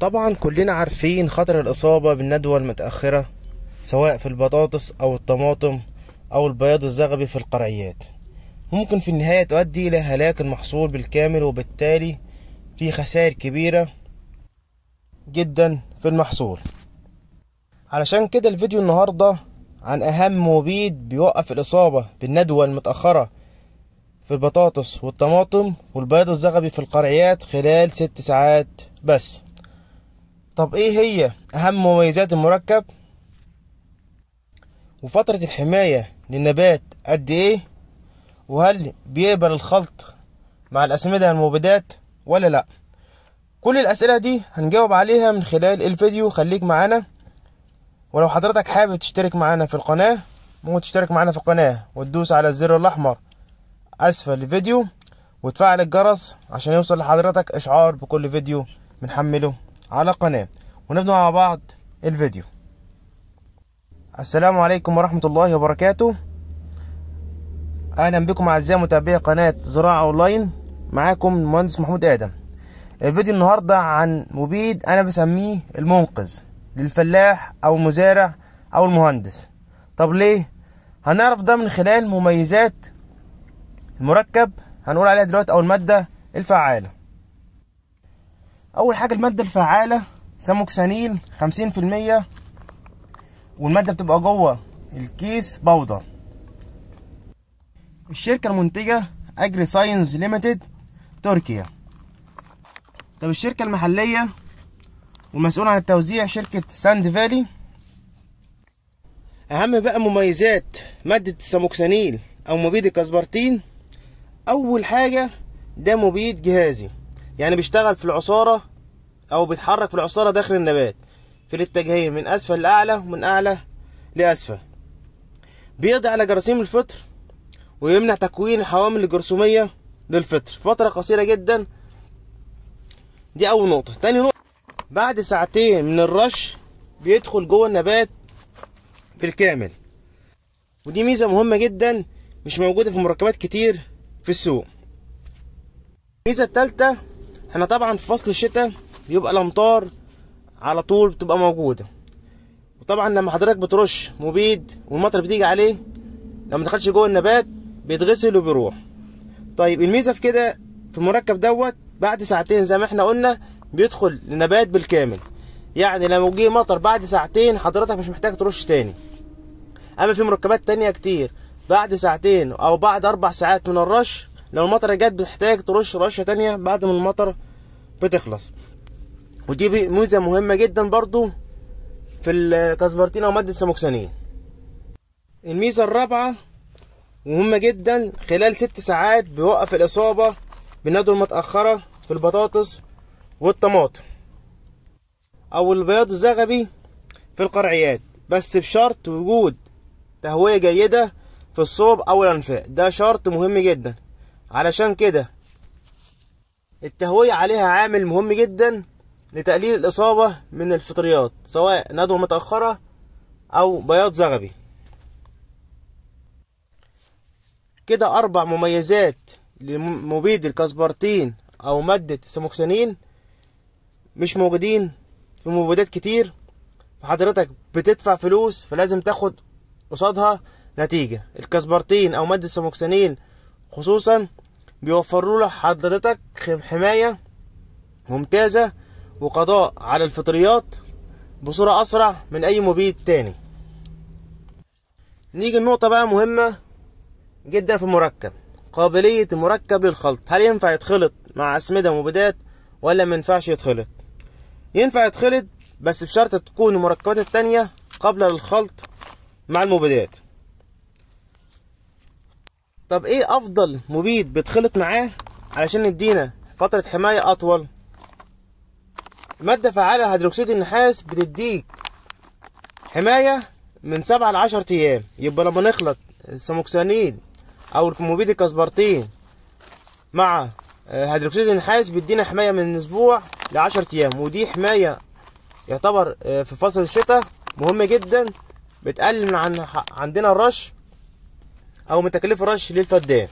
طبعا كلنا عارفين خطر الإصابة بالندوة المتأخرة سواء في البطاطس أو الطماطم أو البياض الزغبي في القرعيات ممكن في النهاية تؤدي إلى هلاك المحصول بالكامل وبالتالي في خسائر كبيرة جدا في المحصول علشان كده الفيديو النهاردة عن أهم مبيد بيوقف الإصابة بالندوة المتأخرة في البطاطس والطماطم والبياض الزغبي في القرعيات خلال ست ساعات بس طب ايه هي اهم مميزات المركب وفترة الحماية للنبات قد ايه وهل بيقبل الخلط مع الاسمدة المبيدات ولا لا كل الاسئلة دي هنجاوب عليها من خلال الفيديو خليك معانا ولو حضرتك حابب تشترك معانا في القناة ممكن تشترك معانا في القناة وتدوس على الزر الاحمر اسفل الفيديو وتفعل الجرس عشان يوصل لحضرتك اشعار بكل فيديو بنحمله على القناة ونبدأ مع بعض الفيديو السلام عليكم ورحمة الله وبركاته أهلا بكم أعزائي متابعي قناة زراعة أونلاين معاكم المهندس محمود آدم الفيديو النهاردة عن مبيد أنا بسميه المنقذ للفلاح أو المزارع أو المهندس طب ليه؟ هنعرف ده من خلال مميزات المركب هنقول عليها دلوقتي أو المادة الفعالة اول حاجه الماده الفعاله ساموكسانيل 50% والماده بتبقى جوه الكيس بودر الشركه المنتجه اجري ساينز ليميتد تركيا طب الشركه المحليه والمسؤول عن التوزيع شركه ساند فالي اهم بقى مميزات ماده الساموكسانيل او مبيد الكاسبرتين اول حاجه ده مبيد جهازي يعني بيشتغل في العصارة أو بيتحرك في العصارة داخل النبات في الاتجاهين من أسفل لأعلى ومن أعلى لأسفل بيقضي على جراثيم الفطر ويمنع تكوين الحوامل الجرثومية للفطر فترة قصيرة جدا دي أول نقطة تاني نقطة بعد ساعتين من الرش بيدخل جوه النبات بالكامل ودي ميزة مهمة جدا مش موجودة في مركبات كتير في السوق الميزة التالتة احنا طبعا في فصل الشتاء بيبقى الامطار على طول بتبقى موجودة وطبعا لما حضرتك بترش مبيد والمطر بتيجي عليه لما دخلش جوه النبات بيتغسل وبيروح طيب الميزة في كده في المركب دوت بعد ساعتين زي ما احنا قلنا بيدخل النبات بالكامل يعني لما جه مطر بعد ساعتين حضرتك مش محتاج ترش تاني اما في مركبات تانية كتير بعد ساعتين او بعد اربع ساعات من الرش لو المطر جت بتحتاج ترش رشة تانية بعد ما المطر بتخلص ودي ميزة مهمة جدا برضو في الكاسبرتين او مادة الساموكسانين الميزة الرابعة مهمة جدا خلال ست ساعات بيوقف الإصابة بالندوة المتأخرة في البطاطس والطماطم أو البياض الزغبي في القرعيات بس بشرط وجود تهوية جيدة في الصوب أو الأنفاق ده شرط مهم جدا علشان كده التهوية عليها عامل مهم جدا لتقليل الإصابة من الفطريات سواء ندوة متأخرة أو بياض زغبي كده أربع مميزات لمبيد الكاسبرتين أو مادة الساموكسانين مش موجودين في مبيدات كتير فحضرتك بتدفع فلوس فلازم تاخد قصادها نتيجة الكاسبرتين أو مادة الساموكسانين خصوصا بيوفروا له حضرتك حماية ممتازة وقضاء على الفطريات بصورة أسرع من أي مبيد تاني نيجي النقطة بقى مهمة جدا في المركب قابلية المركب للخلط هل ينفع يتخلط مع أسمدة ومبيدات ولا ما ينفعش يتخلط ينفع يتخلط بس بشرط تكون المركبات التانية قابلة للخلط مع المبيدات طب ايه افضل مبيد بيتخلط معاه علشان يدينا فترة حماية اطول مادة فعالة هيدروكسيد النحاس بتديك حماية من سبعة لعشر ايام يبقى لما نخلط الساموكسانين او مبيد الكاسبرتين مع هيدروكسيد النحاس بيدينا حماية من اسبوع لعشر ايام ودي حماية يعتبر في فصل الشتاء مهمة جدا بتقلل من عن عندنا الرش او من تكاليف الرش للفدان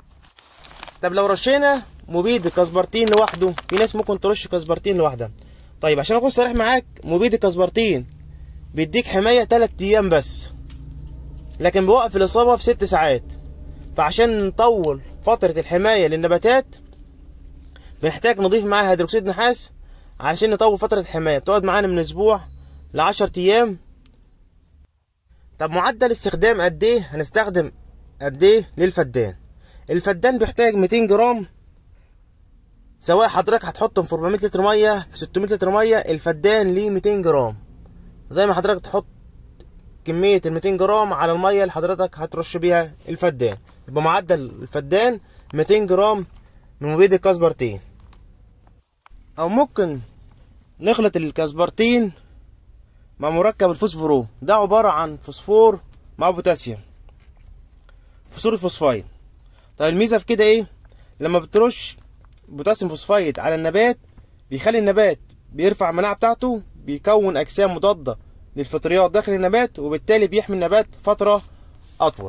طب لو رشينا مبيد كاسبرتين لوحده في ناس ممكن ترش كاسبرتين لوحدها طيب عشان اكون صريح معاك مبيد الكسبرتين بيديك حمايه 3 ايام بس لكن بيوقف الاصابه في 6 ساعات فعشان نطول فتره الحمايه للنباتات بنحتاج نضيف معاها هيدروكسيد نحاس علشان نطول فتره الحمايه بتقعد معانا من اسبوع ل 10 ايام طب معدل استخدام قد ايه هنستخدم قد ايه للفدان الفدان بيحتاج 200 جرام سواء حضرتك هتحطهم في 400 لتر ميه في 600 لتر ميه الفدان ليه 200 جرام زي ما حضرتك تحط كمية ال 200 جرام على المية اللي حضرتك هترش بيها الفدان يبقى معدل الفدان 200 جرام من مبيد الكاسبرتين او ممكن نخلط الكاسبرتين مع مركب الفوسفورو ده عبارة عن فوسفور مع بوتاسيوم في صورة فوسفايد طيب الميزة في كده ايه لما بترش بوتاسيوم فوسفايد على النبات بيخلي النبات بيرفع المناعة بتاعته بيكون أجسام مضادة للفطريات داخل النبات وبالتالي بيحمي النبات فترة أطول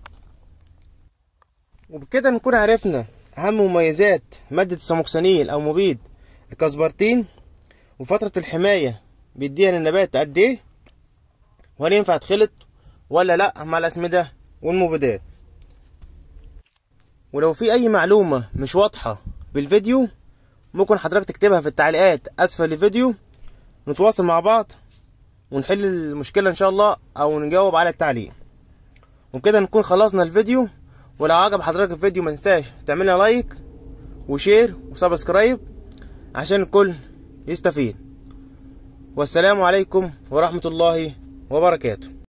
وبكده نكون عرفنا أهم مميزات مادة الساموكسانيل أو مبيد الكاسبرتين وفترة الحماية بيديها للنبات قد إيه وهل ينفع تخلط ولا لأ مع الأسمدة والمبيدات ولو في أي معلومة مش واضحة بالفيديو ممكن حضرتك تكتبها في التعليقات أسفل الفيديو نتواصل مع بعض ونحل المشكلة إن شاء الله أو نجاوب على التعليق وبكده نكون خلصنا الفيديو ولو عجب حضرتك الفيديو ما تنساش تعمل لنا لايك وشير وسبسكرايب عشان الكل يستفيد والسلام عليكم ورحمة الله وبركاته